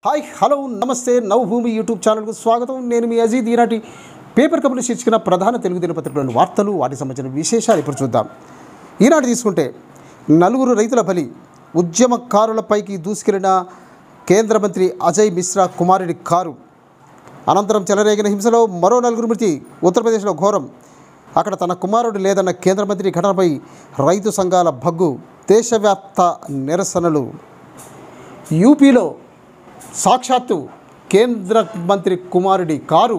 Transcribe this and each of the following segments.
hi hello నమస్తే నవభూమి YouTube ఛానల్కు స్వాగతం నేను మీ అజీద్ ఈనాటి పేపర్ కబులు శీర్షికన ప్రధాన తెలుగు దినపత్రికలోని వార్తలు వాటికి సంబంధించిన విశేషాలు ఇప్పుడు చూద్దాం ఈనాటి తీసుకుంటే నలుగురు రైతుల బలి ఉద్యమకారులపైకి దూసుకెళ్లిన కేంద్ర మంత్రి అజయ్ మిశ్రా కుమారుడి కారు అనంతరం చెలరేగిన హింసలో మరో నలుగురు మృతి ఉత్తరప్రదేశ్లో ఘోరం అక్కడ తన కుమారుడు లేదన్న కేంద్ర మంత్రి ఘటనపై రైతు సంఘాల భగ్గు దేశవ్యాప్త నిరసనలు యూపీలో సాక్షాత్తు కేంద్ర మంత్రి కుమారుడి కారు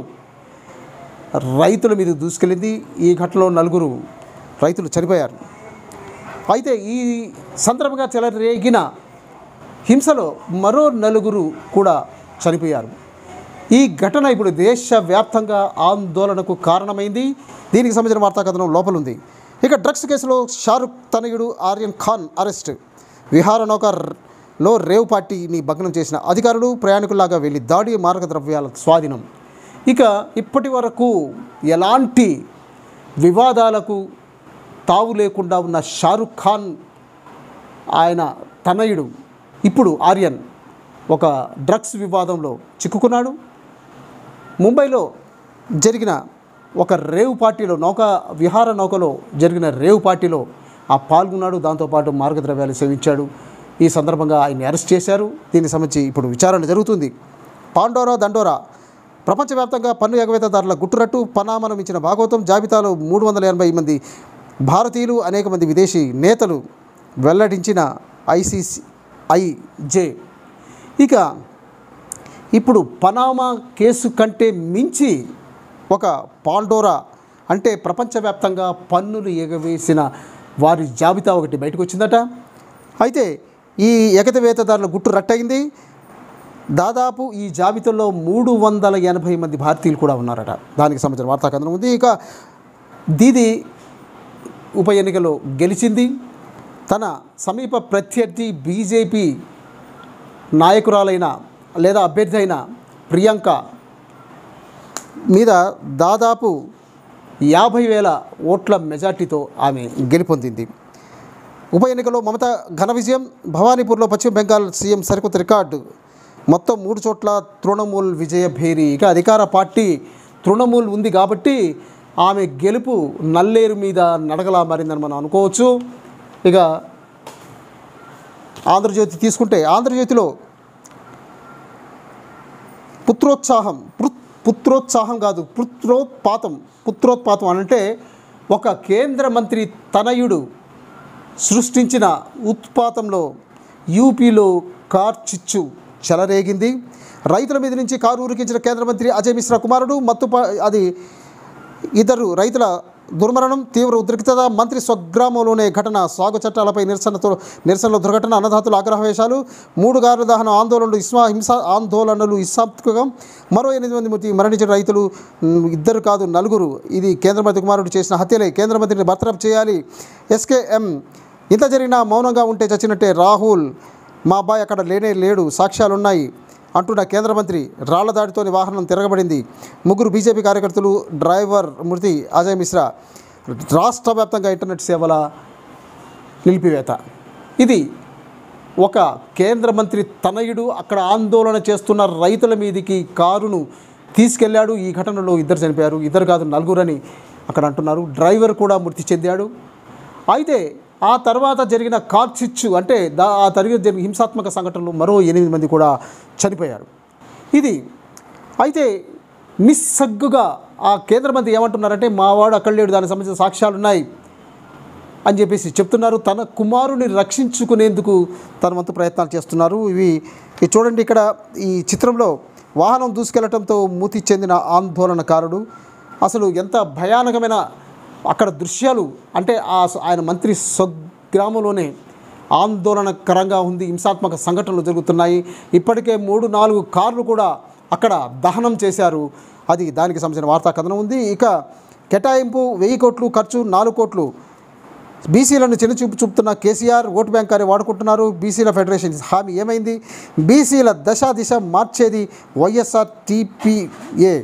రైతుల మీద దూసుకెళ్ళింది ఈ ఘటనలో నలుగురు రైతులు చనిపోయారు అయితే ఈ సందర్భంగా చెలరేగిన హింసలో మరో నలుగురు కూడా చనిపోయారు ఈ ఘటన ఇప్పుడు దేశవ్యాప్తంగా ఆందోళనకు కారణమైంది దీనికి సంబంధించిన వార్తా కథనం లోపలుంది ఇక డ్రగ్స్ కేసులో షారుఖ్ తనయుడు ఆర్యన్ ఖాన్ అరెస్ట్ విహార నౌకర్లో రేవ్ పార్టీని భగ్నం చేసిన అధికారులు ప్రయాణికుల్లాగా వెళ్ళి దాడి మార్గద్రవ్యాల స్వాధీనం ఇక ఇప్పటి వరకు ఎలాంటి వివాదాలకు తావు లేకుండా ఉన్న షారుఖ్ ఖాన్ ఆయన తనయుడు ఇప్పుడు ఆర్యన్ ఒక డ్రగ్స్ వివాదంలో చిక్కుకున్నాడు ముంబైలో జరిగిన ఒక రేవ్ పార్టీలో నౌక విహార నౌకలో జరిగిన రేవ్ పార్టీలో ఆ పాల్గొన్నాడు దాంతోపాటు మార్గద్రవ్యాలు సేవించాడు ఈ సందర్భంగా ఆయన్ని అరెస్ట్ చేశారు దీనికి సంబంధించి ఇప్పుడు విచారణ జరుగుతుంది పాండోరా దండోరా ప్రపంచవ్యాప్తంగా పన్ను ఎగవేతదారుల గుట్టురట్టు పనామనం ఇచ్చిన భాగవతం జాబితాలో మూడు వందల ఎనభై మంది భారతీయులు అనేక మంది విదేశీ నేతలు వెల్లడించిన ఐసీసీఐజే ఇక ఇప్పుడు పనామా కేసు కంటే మించి ఒక పాల్డోరా అంటే ప్రపంచవ్యాప్తంగా పన్నులు ఎగవేసిన వారి జాబితా ఒకటి బయటకు వచ్చిందట అయితే ఈ ఎగతవేతదారుల గుట్టు రట్టయింది దాదాపు ఈ జాబితాలో మూడు వందల ఎనభై మంది భారతీయులు కూడా ఉన్నారట దానికి సంబంధించిన వార్తా కథనం ఉంది ఇక దీది ఉప ఎన్నికలో గెలిచింది తన సమీప ప్రత్యర్థి బీజేపీ నాయకురాలైన లేదా అభ్యర్థి అయిన ప్రియాంక మీద దాదాపు యాభై వేల ఓట్ల మెజార్టీతో ఆమె గెలుపొందింది ఉప ఎన్నికలో మమత ఘన విజయం భవానీపూర్లో పశ్చిమ బెంగాల్ సీఎం సరికొత్త రికార్డు మొత్తం మూడు చోట్ల తృణమూల్ విజయ భేరి ఇక అధికార పార్టీ తృణమూల్ ఉంది కాబట్టి ఆమె గెలుపు నల్లేరు మీద నడగలా మారిందని మనం అనుకోవచ్చు ఇక ఆంధ్రజ్యోతి తీసుకుంటే ఆంధ్రజ్యోతిలో పుత్రోత్సాహం పుత్ పుత్రోత్సాహం కాదు పుత్రోత్పాతం పుత్రోత్పాతం అంటే ఒక కేంద్ర మంత్రి తనయుడు సృష్టించిన ఉత్పాతంలో యూపీలో కార్ చిచ్చు చెలరేగింది రైతుల మీద నుంచి కారు ఉరికించిన కేంద్ర మంత్రి అజయ్ మిశ్రా కుమారుడు మత్తు ప- అది ఇద్దరు రైతుల దుర్మరణం తీవ్ర ఉద్రిక్తత మంత్రి స్వగ్రామంలోనే ఘటన సాగు చట్టాలపై నిరసనతో నిరసనలో దుర్ఘటన అన్నదాతలు ఆగ్రహవేశాలు మూడు గారుల దహన ఆందోళనలు ఇస్మా హింస ఆందోళనలు హింసాత్మకం మరో ఎనిమిది మంది మృతి మరణించిన రైతులు మ్, ఇద్దరు కాదు నలుగురు ఇది కేంద్ర మంత్రి కుమారుడు చేసిన హత్యలే కేంద్ర మంత్రిని బర్తరఫ్ చేయాలి ఎస్కేఎం ఇంత జరిగినా మౌనంగా ఉంటే చచ్చినట్టే రాహుల్ మా అబ్బాయి అక్కడ లేనే లేడు సాక్ష్యాలున్నాయి అంటున్న కేంద్ర మంత్రి రాళ్ల దాడితోని వాహనం తిరగబడింది ముగ్గురు బీజేపీ కార్యకర్తలు డ్రైవర్ మృతి అజయ్ మిశ్రా రాష్ట్ర వ్యాప్తంగా ఇంటర్నెట్ సేవల నిలిపివేత ఇది ఒక కేంద్ర మంత్రి తనయుడు అక్కడ ఆందోళన చేస్తున్న రైతుల మీదికి కారును తీసుకెళ్లాడు ఈ ఘటనలో ఇద్దరు చనిపోయారు ఇద్దరు కాదు నలుగురని అక్కడ అంటున్నారు డ్రైవర్ కూడా మృతి చెందాడు అయితే ఆ తర్వాత జరిగిన కార్చిచ్చు అంటే దా ఆ తరగతి జరిగిన హింసాత్మక సంఘటనలో మరో ఎనిమిది మంది కూడా చనిపోయారు ఇది అయితే నిస్సగ్గుగా ఆ కేంద్ర మంత్రి ఏమంటున్నారంటే మా వాడు అక్కడ లేడు దానికి సంబంధించిన సాక్ష్యాలు ఉన్నాయి అని చెప్పేసి చెప్తున్నారు తన కుమారుని రక్షించుకునేందుకు తన వంతు ప్రయత్నాలు చేస్తున్నారు ఇవి ఇది చూడండి ఇక్కడ ఈ చిత్రంలో వాహనం దూసుకెళ్లడంతో మూతి చెందిన ఆందోళనకారుడు అసలు ఎంత భయానకమైన అక్కడ దృశ్యాలు అంటే ఆ స- ఆయన మంత్రి స్వగ్రామంలోనే ఆందోళనకరంగా ఉంది హింసాత్మక సంఘటనలు జరుగుతున్నాయి ఇప్పటికే మూడు నాలుగు కార్లు కూడా అక్కడ దహనం చేశారు అది దానికి సంబంధించిన వార్తా కథనం ఉంది ఇక కేటాయింపు వెయ్యి కోట్లు ఖర్చు నాలుగు కోట్లు బీసీలను చిన్నచూపు చూపుతున్న కేసీఆర్ ఓటు బ్యాంక్ అని వాడుకుంటున్నారు బీసీల ఫెడరేషన్ హామీ ఏమైంది బీసీల దశ దిశ మార్చేది వైఎస్ఆర్ టీపీఏ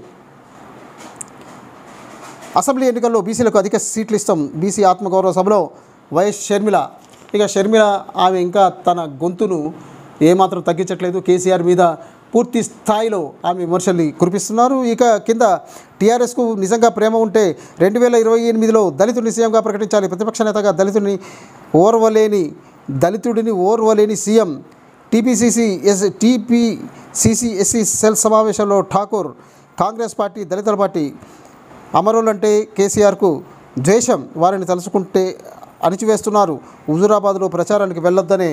అసెంబ్లీ ఎన్నికల్లో బీసీలకు అధిక సీట్లు ఇస్తాం బీసీ ఆత్మగౌరవ సభలో వైఎస్ షర్మిల ఇక షర్మిల ఆమె ఇంకా తన గొంతును ఏమాత్రం తగ్గించట్లేదు కేసీఆర్ మీద పూర్తి స్థాయిలో ఆమె విమర్శల్ని కురిపిస్తున్నారు ఇక కింద టీఆర్ఎస్కు నిజంగా ప్రేమ ఉంటే రెండు వేల ఇరవై ఎనిమిదిలో దళితుడిని సీఎంగా ప్రకటించాలి ప్రతిపక్ష నేతగా దళితుడిని ఓర్వలేని దళితుడిని ఓర్వలేని CM TPCC S TPCC SC cell సమావేశంలో ఠాకూర్ కాంగ్రెస్ పార్టీ దళితుల పార్టీ అమరులంటే కేసీఆర్కు ద్వేషం వారిని తలుచుకుంటే అణిచివేస్తున్నారు హుజురాబాద్లో ప్రచారానికి వెళ్ళొద్దనే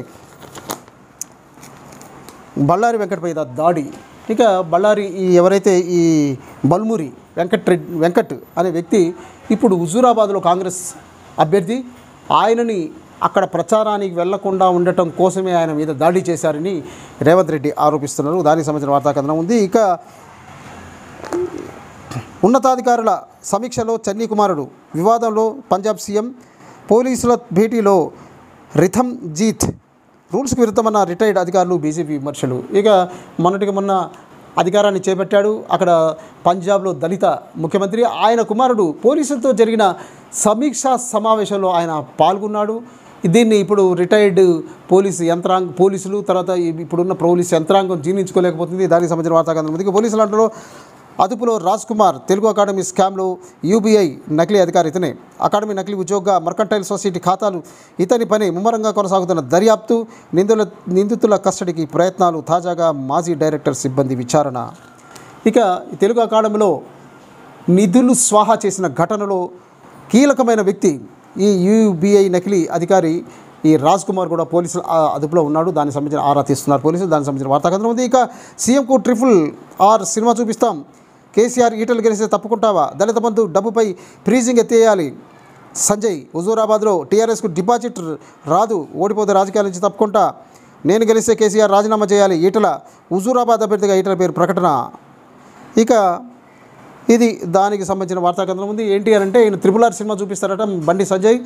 బళ్ళారి వెంకటపై దా- దాడి ఇక బళ్ళారి ఈ ఎవరైతే ఈ బల్మురి వెంకట్ రెడ్డి వెంకట్ అనే వ్యక్తి ఇప్పుడు హుజూరాబాద్లో కాంగ్రెస్ అభ్యర్థి ఆయనని అక్కడ ప్రచారానికి వెళ్లకుండా ఉండటం కోసమే ఆయన మీద దాడి చేశారని రేవంత్ రెడ్డి ఆరోపిస్తున్నారు దానికి సంబంధించిన వార్తా కథనం ఉంది ఇక ఉన్నతాధికారుల సమీక్షలో చన్నీ కుమారుడు వివాదంలో పంజాబ్ సీఎం పోలీసుల భేటీలో రిథమ్ జీత్ రూల్స్కి విరుద్ధమన్న రిటైర్డ్ అధికారులు బీజేపీ విమర్శలు ఇక మొన్నటికి మొన్న అధికారాన్ని చేపట్టాడు అక్కడ పంజాబ్లో దళిత ముఖ్యమంత్రి ఆయన కుమారుడు పోలీసులతో జరిగిన సమీక్షా సమావేశంలో ఆయన పాల్గొన్నాడు దీన్ని ఇప్పుడు రిటైర్డ్ పోలీసు యంత్రాంగ పోలీసులు తర్వాత ఈ- ఇప్పుడున్న పోలీసు యంత్రాంగం జీర్ణించుకోలేకపోతుంది దానికి సంబంధించిన వార్తాకథనం ఉంది ఇక పోలీసులు అంటారు అదుపులో రాజ్ కుమార్ తెలుగు అకాడమీ స్కామ్లో యూబీఐ నకిలీ అధికారి ఇతనే అకాడమీ నకిలీ ఉద్యోగ మర్కంటైల్ సొసైటీ ఖాతాలు ఇతని పని ముమ్మరంగా కొనసాగుతున్న దర్యాప్తు నిందుల నిందితుల కస్టడీకి ప్రయత్నాలు తాజాగా మాజీ డైరెక్టర్ సిబ్బంది విచారణ ఇక ఈ తెలుగు అకాడమీలో నిధులు స్వాహా చేసిన ఘటనలో కీలకమైన వ్యక్తి ఈ యూబీఐ నకిలీ అధికారి ఈ రాజ్ కుమార్ కూడా పోలీసుల ఆ, అదుపులో ఉన్నాడు దానికి సంబంధించిన ఆరా తీస్తున్నారు పోలీసులు దానికి సంబంధించిన వార్తాకథనం ఉంది ఇక సీఎంకు ట్రిపుల్ ఆర్ సినిమా చూపిస్తాం కేసీఆర్ ఈటలు గెలిస్తే తప్పుకుంటావా దళిత బంధు డబ్బుపై ఫ్రీజింగ్ ఎత్తేయాలి సంజయ్ హుజూరాబాద్లో టీఆర్ఎస్కు డిపాజిట్ రాదు ఓడిపోతే రాజకీయాల నుంచి తప్పుకుంటా నేను గెలిస్తే కేసీఆర్ రాజీనామా చేయాలి ఈటల హుజూరాబాద్ అభ్యర్థిగా ఈటల పేరు ప్రకటన ఇక ఇది దానికి సంబంధించిన వార్తాకథనం ఉంది ఏంటి అని అంటే ఈయన త్రిపుల్ ఆర్ సినిమా చూపిస్తారట బండి సంజయ్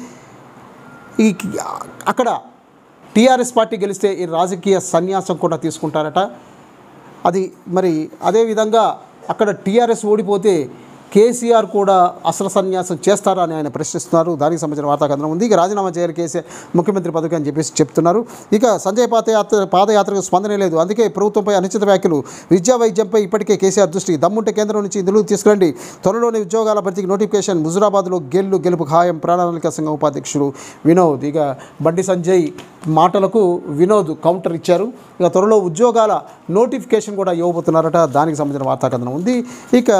ఈ అక్కడ టీఆర్ఎస్ పార్టీ గెలిస్తే ఈ రాజకీయ సన్యాసం కూడా తీసుకుంటారట అది మరి అదేవిధంగా అక్కడ టీఆర్ఎస్ ఓడిపోతే కేసీఆర్ కూడా అసలు సన్యాసం చేస్తారా అని ఆయన ప్రశ్నిస్తున్నారు దానికి సంబంధించిన వార్తాకథనం ఉంది ఇక రాజీనామా చేయాలి కేసీఆర్ ముఖ్యమంత్రి పదవి అని చెప్పేసి చెప్తున్నారు ఇక సంజయ్ పాదయాత్ర పాదయాత్రకు స్పందనే లేదు అందుకే ప్రభుత్వంపై అనిశ్చిత వ్యాఖ్యలు విద్యా వైద్యంపై ఇప్పటికే కేసీఆర్ దృష్టి దమ్ముంటే కేంద్రం నుంచి నిధులు తీసుకురండి త్వరలోని ఉద్యోగాల భర్తీకి నోటిఫికేషన్ హుజురాబాద్లో గెల్లు గెలుపు ఖాయం ప్రణాళిక సంఘం ఉపాధ్యక్షుడు వినోద్ ఇక బండి సంజయ్ మాటలకు వినోద్ కౌంటర్ ఇచ్చారు ఇక త్వరలో ఉద్యోగాల నోటిఫికేషన్ కూడా ఇవ్వబోతున్నారట దానికి సంబంధించిన వార్తాకథనం ఉంది ఇక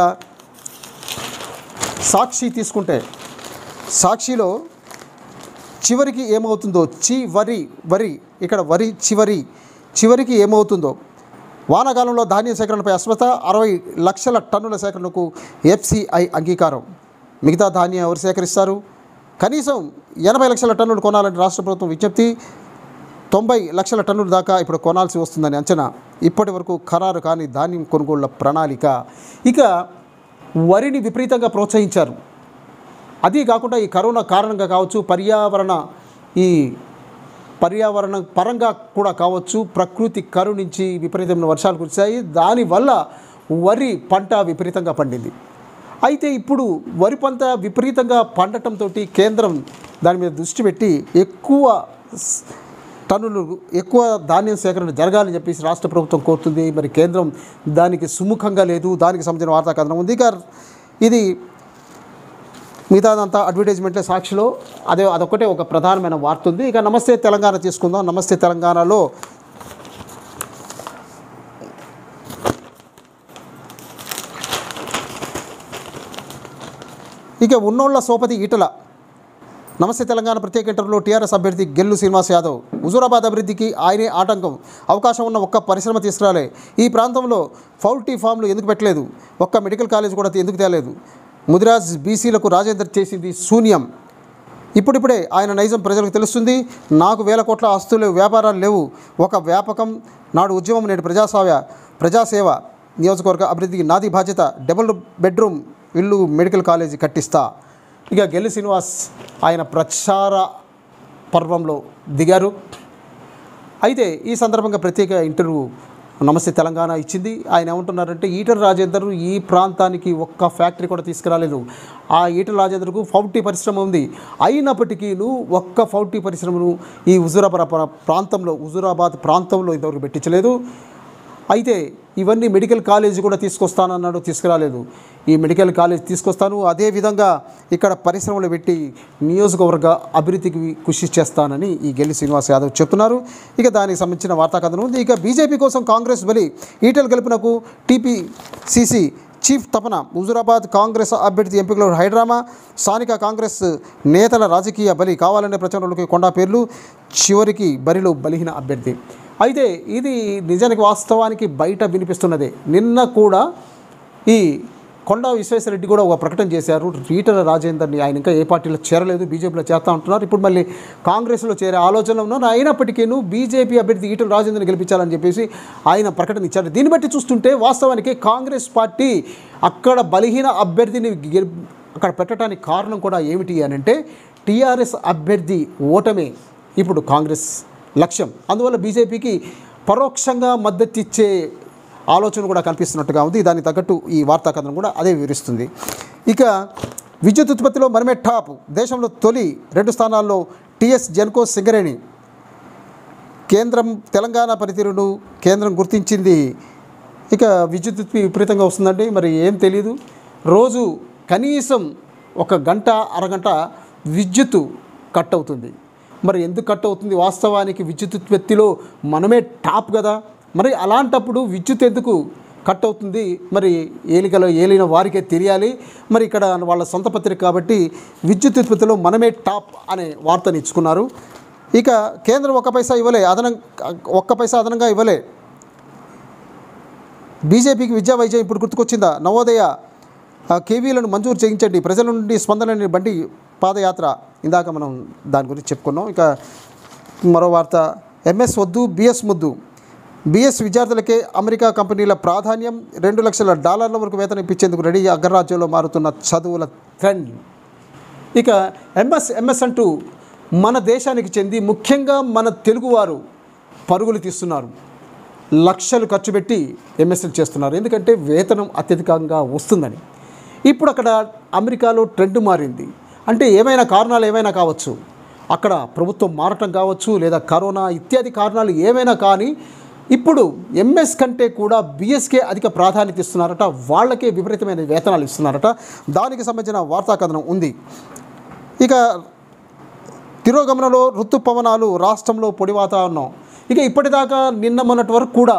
సాక్షి తీసుకుంటే సాక్షిలో చివరికి ఏమవుతుందో చి వరి వరి ఇక్కడ వరి చివరి చివరికి ఏమవుతుందో వానాకాలంలో ధాన్యం సేకరణపై అస్వత అరవై లక్షల టన్నుల సేకరణకు ఎఫ్సిఐ అంగీకారం మిగతా ధాన్యం ఎవరు సేకరిస్తారు కనీసం ఎనభై లక్షల టన్నులు కొనాలని రాష్ట్ర ప్రభుత్వం విజ్ఞప్తి తొంభై లక్షల టన్నుల దాకా ఇప్పుడు కొనాల్సి వస్తుందని అంచనా ఇప్పటి వరకు ఖరారు కాని ధాన్యం కొనుగోళ్ల ప్రణాళిక ఇక వరిని విపరీతంగా ప్రోత్సహించారు అది కాకుండా ఈ కరోనా కారణంగా కావచ్చు పర్యావరణ ఈ పర్యావరణ పరంగా కూడా కావచ్చు ప్రకృతి కరుణించి విపరీతమైన వర్షాలు కురిశాయి దానివల్ల వరి పంట విపరీతంగా పండింది అయితే ఇప్పుడు వరి పంట విపరీతంగా పండటంతో కేంద్రం దాని మీద దృష్టి పెట్టి ఎక్కువ స్- టన్నులు ఎక్కువ ధాన్యం సేకరణ జరగాలని చెప్పేసి రాష్ట్ర ప్రభుత్వం కోరుతుంది మరి కేంద్రం దానికి సుముఖంగా లేదు దానికి సంబంధించిన వార్తా కథనం ఉంది ఇక ఇది మిగతాదంతా అడ్వర్టైజ్మెంట్లే సాక్షిలో అదే అదొక్కటే ఒక ప్రధానమైన వార్త ఉంది ఇక నమస్తే తెలంగాణ తీసుకుందాం నమస్తే తెలంగాణలో ఇక ఉన్నోళ్ల సోపతి ఈటల నమస్తే తెలంగాణ ప్రత్యేక ఇంటర్వ్యూలో టీఆర్ఎస్ అభ్యర్థి గెల్లు శ్రీనివాస్ యాదవ్ హుజూరాబాద్ అభివృద్ధికి ఆయనే ఆటంకం అవకాశం ఉన్న ఒక్క పరిశ్రమ తీసుకురాలే ఈ ప్రాంతంలో ఫౌల్టీ ఫామ్లు ఎందుకు పెట్టలేదు ఒక్క మెడికల్ కాలేజ్ కూడా ఎందుకు తేలేదు ముదిరాజ్ బీసీలకు రాజేందర్ చేసింది శూన్యం ఇప్పుడిప్పుడే ఆయన నైజం ప్రజలకు తెలుస్తుంది నాకు వేల కోట్ల ఆస్తులు లేవు వ్యాపారాలు లేవు ఒక వ్యాపకం నాడు ఉద్యమం నేడు ప్రజాసేవ ప్రజాసేవ నియోజకవర్గ అభివృద్ధికి నాది బాధ్యత డబుల్ బెడ్రూమ్ ఇల్లు మెడికల్ కాలేజీ కట్టిస్తా ఇక గెల్లి శ్రీనివాస్ ఆయన ప్రచార పర్వంలో దిగారు అయితే ఈ సందర్భంగా ప్రత్యేక ఇంటర్వ్యూ నమస్తే తెలంగాణ ఇచ్చింది ఆయన ఏమంటున్నారంటే ఈటల రాజేందర్ ఈ ప్రాంతానికి ఒక్క ఫ్యాక్టరీ కూడా తీసుకురాలేదు ఆ ఈటల రాజేందర్కు ఫౌటీ పరిశ్రమ ఉంది అయినప్పటికీ ఒక్క ఫౌటీ పరిశ్రమను ఈ హుజూరాబాద్ ప్రా- ప్రాంతంలో హుజూరాబాద్ ప్రాంతంలో ఇంతవరకు పెట్టించలేదు అయితే ఇవన్నీ మెడికల్ కాలేజ్ కూడా తీసుకొస్తానన్నాడు తీసుకురాలేదు ఈ మెడికల్ కాలేజ్ తీసుకొస్తాను అదేవిధంగా ఇక్కడ పరిశ్రమలు పెట్టి నియోజకవర్గ అభివృద్ధికి కృషి చేస్తానని ఈ గెల్లి శ్రీనివాస్ యాదవ్ చెప్తున్నారు ఇక దానికి సంబంధించిన వార్తా కథనం ఉంది ఇక బీజేపీ కోసం కాంగ్రెస్ బలి ఈటెల గెలుపునకు టీపీసీసీ చీఫ్ తపన హుజురాబాద్ కాంగ్రెస్ అభ్యర్థి ఎంపికలో హైడ్రామా స్థానిక కాంగ్రెస్ నేతల రాజకీయ బలి కావాలనే ప్రచారంలోకి కొండా పేర్లు చివరికి బరిలో బలిహీన అభ్యర్థి అయితే ఇది నిజానికి వాస్తవానికి బయట వినిపిస్తున్నదే నిన్న కూడా ఈ కొండా విశ్వేశ్వరరెడ్డి కూడా ఒక ప్రకటన చేశారు ఈటల రాజేందర్ని ఆయన ఇంకా ఏ పార్టీలో చేరలేదు బీజేపీలో చేస్తా ఉంటున్నారు ఇప్పుడు మళ్ళీ కాంగ్రెస్లో చేరే ఆలోచనలో ఉన్నారు అయినప్పటికీను బీజేపీ అభ్యర్థి ఈటల రాజేందర్ని గెలిపించాలని చెప్పేసి ఆయన ప్రకటన ఇచ్చారు దీన్ని బట్టి చూస్తుంటే వాస్తవానికి కాంగ్రెస్ పార్టీ అక్కడ బలహీన అభ్యర్థిని గెలి- అక్కడ పెట్టడానికి కారణం కూడా ఏమిటి అని అంటే టీఆర్ఎస్ అభ్యర్థి ఓటమే ఇప్పుడు కాంగ్రెస్ లక్ష్యం అందువల్ల బీజేపీకి పరోక్షంగా మద్దతు ఇచ్చే ఆలోచన కూడా కనిపిస్తున్నట్టుగా ఉంది దానికి తగ్గట్టు ఈ వార్తా కథనం కూడా అదే వివరిస్తుంది ఇక విద్యుత్ ఉత్పత్తిలో మనమే టాప్ దేశంలో తొలి రెండు స్థానాల్లో టీఎస్ జెన్కో సింగరేణి కేంద్రం తెలంగాణ పనితీరును కేంద్రం గుర్తించింది ఇక విద్యుత్ ఉత్పత్తి విపరీతంగా వస్తుందండి మరి ఏం తెలియదు రోజు కనీసం ఒక గంట అరగంట విద్యుత్ కట్ అవుతుంది మరి ఎందుకు కట్ అవుతుంది వాస్తవానికి విద్యుత్ ఉత్పత్తిలో మనమే టాప్ కదా మరి అలాంటప్పుడు విద్యుత్ ఎందుకు కట్ అవుతుంది మరి ఏలికలో ఏలిన వారికే తెలియాలి మరి ఇక్కడ వాళ్ళ సొంత పత్రిక కాబట్టి విద్యుత్ ఉత్పత్తిలో మనమే టాప్ అనే వార్తను ఇచ్చుకున్నారు ఇక కేంద్రం ఒక్క పైసా ఇవ్వలే అదనం ఒక్క పైసా అదనంగా ఇవ్వలే బీజేపీకి విద్యా వైద్యం ఇప్పుడు గుర్తుకొచ్చిందా నవోదయ ఆ, కేవీలను మంజూరు చేయించండి ప్రజల నుండి స్పందనని బండి పాదయాత్ర ఇందాక మనం దాని గురించి చెప్పుకున్నాం ఇక మరో వార్త ఎంఎస్ వద్దు బిఎస్ ముద్దు బిఎస్ విద్యార్థులకే అమెరికా కంపెనీల ప్రాధాన్యం రెండు లక్షల డాలర్ల వరకు వేతనం ఇప్పించేందుకు రెడీ అగ్రరాజ్యంలో మారుతున్న చదువుల ట్రెండ్ ఇక ఎంఎస్ ఎంఎస్ అంటూ మన దేశానికి చెంది ముఖ్యంగా మన తెలుగువారు పరుగులు తీస్తున్నారు లక్షలు ఖర్చు పెట్టి ఎంఎస్ఎల్ చేస్తున్నారు ఎందుకంటే వేతనం అత్యధికంగా వస్తుందని ఇప్పుడు అక్కడ అమెరికాలో ట్రెండ్ మారింది అంటే ఏమైనా కారణాలు ఏమైనా కావచ్చు అక్కడ ప్రభుత్వం మారటం కావచ్చు లేదా కరోనా ఇత్యాది కారణాలు ఏమైనా కానీ ఇప్పుడు ఎంఎస్ కంటే కూడా బిఎస్కే అధిక ప్రాధాన్యత ఇస్తున్నారట వాళ్ళకే విపరీతమైన వేతనాలు ఇస్తున్నారట దానికి సంబంధించిన వార్తా కథనం ఉంది ఇక తిరోగమనలో ఋతుపవనాలు రాష్ట్రంలో పొడి వాతావరణం ఇక ఇప్పటిదాకా నిన్న మొన్నటి వరకు కూడా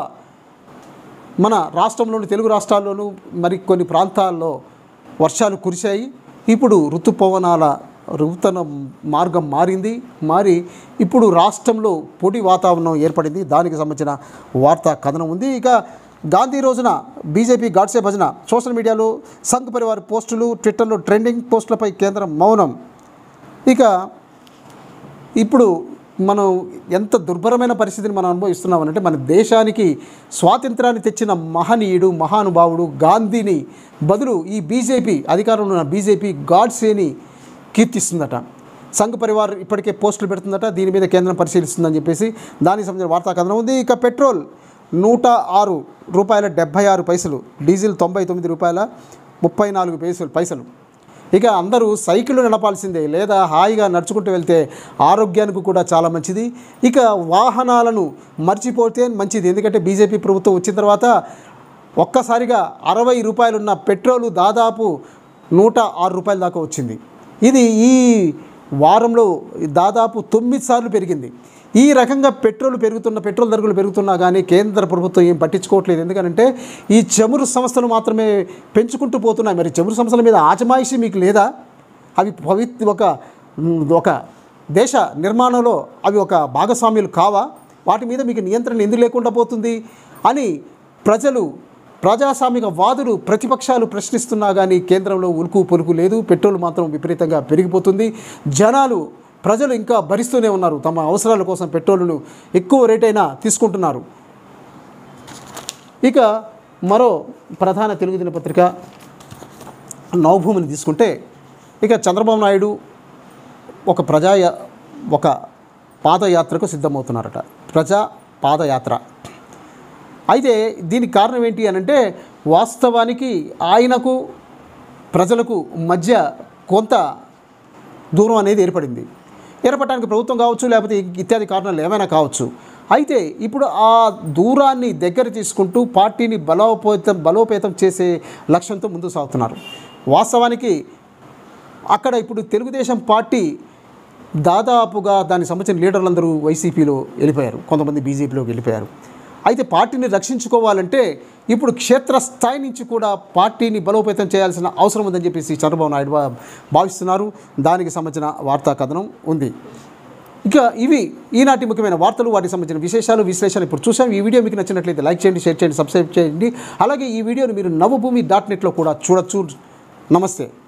మన రాష్ట్రంలోని తెలుగు రాష్ట్రాల్లోనూ మరి కొన్ని ప్రాంతాల్లో వర్షాలు కురిశాయి ఇప్పుడు ఋతుపవనాల ఋతున మార్గం మారింది మారి ఇప్పుడు రాష్ట్రంలో పొడి వాతావరణం ఏర్పడింది దానికి సంబంధించిన వార్తా కథనం ఉంది ఇక గాంధీ రోజున బీజేపీ గాడ్సే భజన సోషల్ మీడియాలో సంఘ్ పరివార్ పోస్టులు ట్విట్టర్లో ట్రెండింగ్ పోస్టులపై కేంద్రం మౌనం ఇక ఇప్పుడు మనం ఎంత దుర్భరమైన పరిస్థితిని మనం అనుభవిస్తున్నామనంటే మన దేశానికి స్వాతంత్రాన్ని తెచ్చిన మహనీయుడు మహానుభావుడు గాంధీని బదులు ఈ బీజేపీ అధికారంలో ఉన్న బీజేపీ గాడ్సేని కీర్తిస్తుందట సంఘ్ పరివార్ ఇప్పటికే పోస్టులు పెడుతుందట దీని మీద కేంద్రం పరిశీలిస్తుందని చెప్పేసి దానికి సంబంధించిన వార్తా కథనం ఉంది ఇక పెట్రోల్ నూట ఆరు రూపాయల డెబ్భై ఆరు పైసలు డీజిల్ తొంభై తొమ్మిది రూపాయల ముప్పై నాలుగు పైసలు పైసలు ఇక అందరూ సైకిల్ నడపాల్సిందే లేదా హాయిగా నడుచుకుంటూ వెళ్తే ఆరోగ్యానికి కూడా చాలా మంచిది ఇక వాహనాలను మర్చిపోతే మంచిది ఎందుకంటే బీజేపీ ప్రభుత్వం వచ్చిన తర్వాత ఒక్కసారిగా అరవై రూపాయలున్న పెట్రోలు దాదాపు నూట ఆరు రూపాయల దాకా వచ్చింది ఇది ఈ వారంలో దాదాపు తొమ్మిది సార్లు పెరిగింది ఈ రకంగా పెట్రోల్ పెరుగుతున్న పెట్రోల్ ధరలు పెరుగుతున్నా కానీ కేంద్ర ప్రభుత్వం ఏం పట్టించుకోవట్లేదు ఎందుకంటే ఈ చమురు సంస్థలు మాత్రమే పెంచుకుంటూ పోతున్నాయి మరి చమురు సంస్థల మీద ఆచమాయిషి మీకు లేదా అవి పవిత్ర ఒక ఒక దేశ నిర్మాణంలో అవి ఒక భాగస్వామ్యులు కావా వాటి మీద మీకు నియంత్రణ ఎందుకు లేకుండా పోతుంది అని ప్రజలు ప్రజాస్వామిక వాదులు ప్రతిపక్షాలు ప్రశ్నిస్తున్నా కానీ కేంద్రంలో ఉలుకు పొలుకు లేదు పెట్రోల్ మాత్రం విపరీతంగా పెరిగిపోతుంది జనాలు ప్రజలు ఇంకా భరిస్తూనే ఉన్నారు తమ అవసరాల కోసం పెట్రోల్ను ఎక్కువ రేట్ అయినా తీసుకుంటున్నారు ఇక మరో ప్రధాన తెలుగు దినపత్రిక నవభూమిని తీసుకుంటే ఇక చంద్రబాబు నాయుడు ఒక ప్రజా ఒక పాదయాత్రకు సిద్ధమవుతున్నారట ప్రజా పాదయాత్ర అయితే దీనికి కారణం ఏంటి అని అంటే వాస్తవానికి ఆయనకు ప్రజలకు మధ్య కొంత దూరం అనేది ఏర్పడింది ఏర్పడడానికి ప్రభుత్వం కావచ్చు లేకపోతే ఇత్యాది కారణాలు ఏమైనా కావచ్చు అయితే ఇప్పుడు ఆ దూరాన్ని దగ్గర తీసుకుంటూ పార్టీని బలోపేతం బలోపేతం చేసే లక్ష్యంతో ముందుకు సాగుతున్నారు వాస్తవానికి అక్కడ ఇప్పుడు తెలుగుదేశం పార్టీ దాదాపుగా దానికి సంబంధించిన లీడర్లందరూ వైసీపీలో వెళ్ళిపోయారు కొంతమంది బీజేపీలోకి వెళ్ళిపోయారు అయితే పార్టీని రక్షించుకోవాలంటే ఇప్పుడు క్షేత్రస్థాయి నుంచి కూడా పార్టీని బలోపేతం చేయాల్సిన అవసరం ఉందని చెప్పేసి చంద్రబాబు నాయుడు భా- భావిస్తున్నారు దానికి సంబంధించిన వార్తా కథనం ఉంది ఇక ఇవి ఈనాటి ముఖ్యమైన వార్తలు వాటికి సంబంధించిన విశేషాలు విశ్లేషణ ఇప్పుడు చూసాం ఈ వీడియో మీకు నచ్చినట్లయితే లైక్ చేయండి షేర్ చేయండి సబ్స్క్రైబ్ చేయండి అలాగే ఈ వీడియోని మీరు నవభూమి డాట్ నెట్లో కూడా చూడొచ్చు నమస్తే